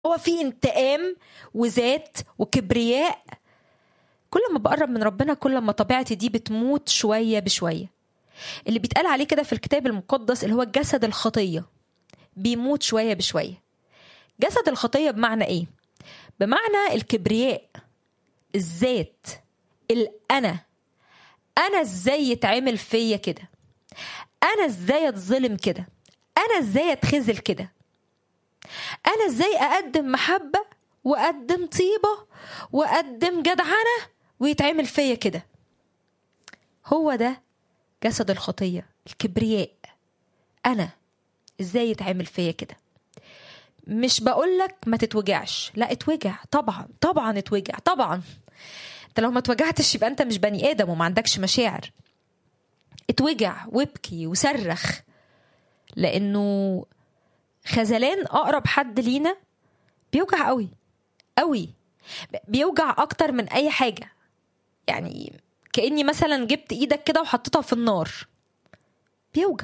هو في انتقام وذات وكبرياء كل ما بقرب من ربنا كل ما طبيعتي دي بتموت شويه بشويه اللي بيتقال عليه كده في الكتاب المقدس اللي هو جسد الخطيه بيموت شويه بشويه جسد الخطيه بمعنى ايه بمعنى الكبرياء الذات الانا انا ازاي يتعمل فيا كده انا ازاي اتظلم كده انا ازاي اتخذل كده انا ازاي اقدم محبه واقدم طيبه واقدم جدعنه ويتعمل فيا كده هو ده جسد الخطيه الكبرياء انا ازاي يتعمل فيا كده مش بقولك ما تتوجعش لا اتوجع طبعا طبعا اتوجع طبعا انت لو ما اتوجعتش يبقى انت مش بني ادم وما عندكش مشاعر اتوجع وابكي وصرخ لانه خذلان اقرب حد لينا بيوجع قوي قوي بيوجع اكتر من اي حاجه يعني كاني مثلا جبت ايدك كده وحطيتها في النار بيوجع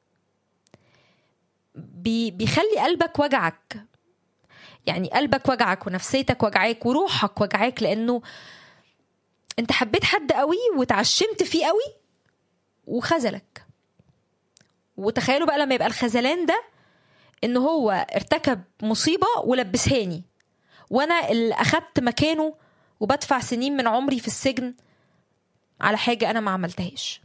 بي بيخلي قلبك وجعك يعني قلبك وجعك ونفسيتك وجعاك وروحك وجعاك لانه انت حبيت حد قوي وتعشمت فيه قوي وخذلك وتخيلوا بقى لما يبقى الخذلان ده ان هو ارتكب مصيبه ولبسهاني وانا اللي اخدت مكانه وبدفع سنين من عمري في السجن على حاجه انا ما عملتهاش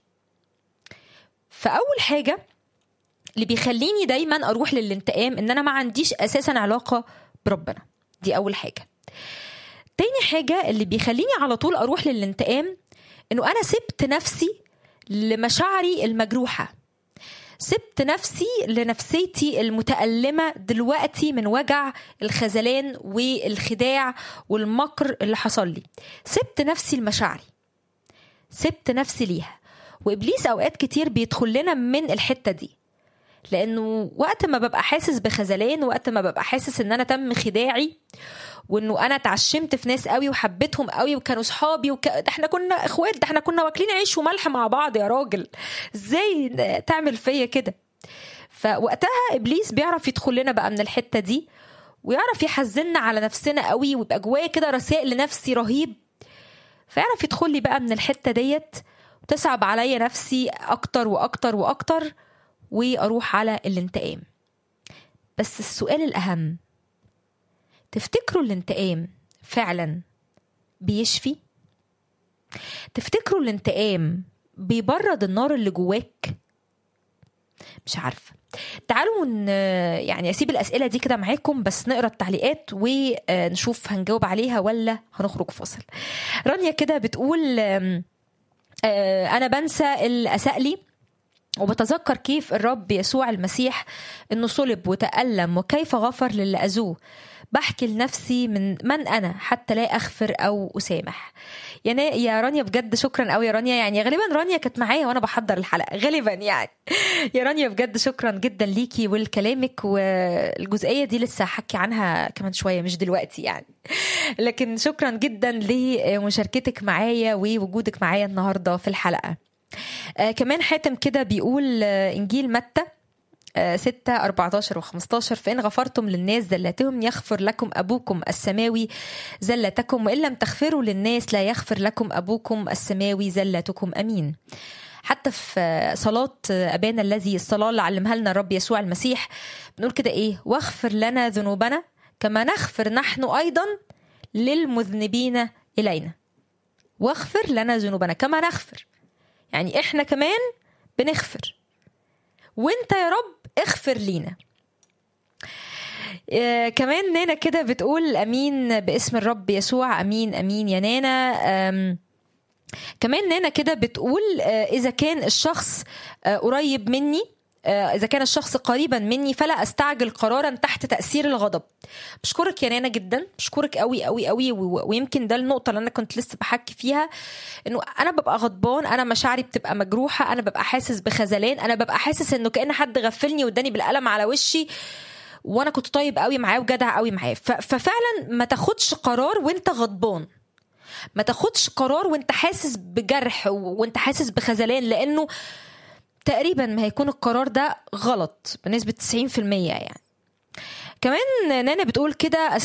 فاول حاجه اللي بيخليني دايما اروح للانتقام ان انا ما عنديش اساسا علاقه بربنا دي اول حاجه تاني حاجه اللي بيخليني على طول اروح للانتقام انه انا سبت نفسي لمشاعري المجروحه سبت نفسي لنفسيتي المتألمة دلوقتي من وجع الخذلان والخداع والمكر اللي حصل لي سبت نفسي لمشاعري سبت نفسي ليها وإبليس أوقات كتير بيدخل لنا من الحتة دي لأنه وقت ما ببقى حاسس بخذلان وقت ما ببقى حاسس إن أنا تم خداعي وانه انا اتعشمت في ناس قوي وحبيتهم قوي وكانوا صحابي وك... ده احنا كنا اخوات ده احنا كنا واكلين عيش وملح مع بعض يا راجل ازاي تعمل فيا كده فوقتها ابليس بيعرف يدخل لنا بقى من الحته دي ويعرف يحزننا على نفسنا قوي ويبقى جوايا كده رسائل لنفسي رهيب فيعرف يدخل لي بقى من الحته ديت وتصعب عليا نفسي اكتر واكتر واكتر واروح على الانتقام بس السؤال الاهم تفتكروا الانتقام فعلا بيشفي تفتكروا الانتقام بيبرد النار اللي جواك مش عارفه تعالوا ن... يعني اسيب الاسئله دي كده معاكم بس نقرا التعليقات ونشوف هنجاوب عليها ولا هنخرج فاصل رانيا كده بتقول انا بنسى اللي اساء لي وبتذكر كيف الرب يسوع المسيح انه صلب وتألم وكيف غفر للي اذوه بحكي لنفسي من من انا حتى لا اغفر او اسامح يا يا رانيا بجد شكرا قوي يا رانيا يعني غالبا رانيا كانت معايا وانا بحضر الحلقه غالبا يعني يا رانيا بجد شكرا جدا ليكي ولكلامك والجزئيه دي لسه هحكي عنها كمان شويه مش دلوقتي يعني لكن شكرا جدا لمشاركتك معايا ووجودك معايا النهارده في الحلقه آه كمان حاتم كده بيقول آه انجيل متى 6 14 و15 فإن غفرتم للناس زلاتهم يغفر لكم أبوكم السماوي زلتكم وإن لم تغفروا للناس لا يغفر لكم أبوكم السماوي زلتكم أمين حتى في صلاة أبانا الذي الصلاة اللي علمها لنا الرب يسوع المسيح بنقول كده إيه واغفر لنا ذنوبنا كما نغفر نحن أيضا للمذنبين إلينا واغفر لنا ذنوبنا كما نغفر يعني إحنا كمان بنغفر وانت يا رب اغفر لينا آه كمان نانا كده بتقول امين باسم الرب يسوع امين امين يا نانا كمان نانا كده بتقول آه اذا كان الشخص آه قريب مني اذا كان الشخص قريبا مني فلا استعجل قرارا تحت تاثير الغضب بشكرك يا نانا جدا بشكرك قوي قوي قوي ويمكن ده النقطه اللي انا كنت لسه بحكي فيها انه انا ببقى غضبان انا مشاعري بتبقى مجروحه انا ببقى حاسس بخذلان انا ببقى حاسس انه كان حد غفلني واداني بالقلم على وشي وانا كنت طيب قوي معاه وجدع قوي معاه ففعلا ما تاخدش قرار وانت غضبان ما تاخدش قرار وانت حاسس بجرح وانت حاسس بخذلان لانه تقريبا ما هيكون القرار ده غلط بنسبة 90% يعني كمان نانا بتقول كده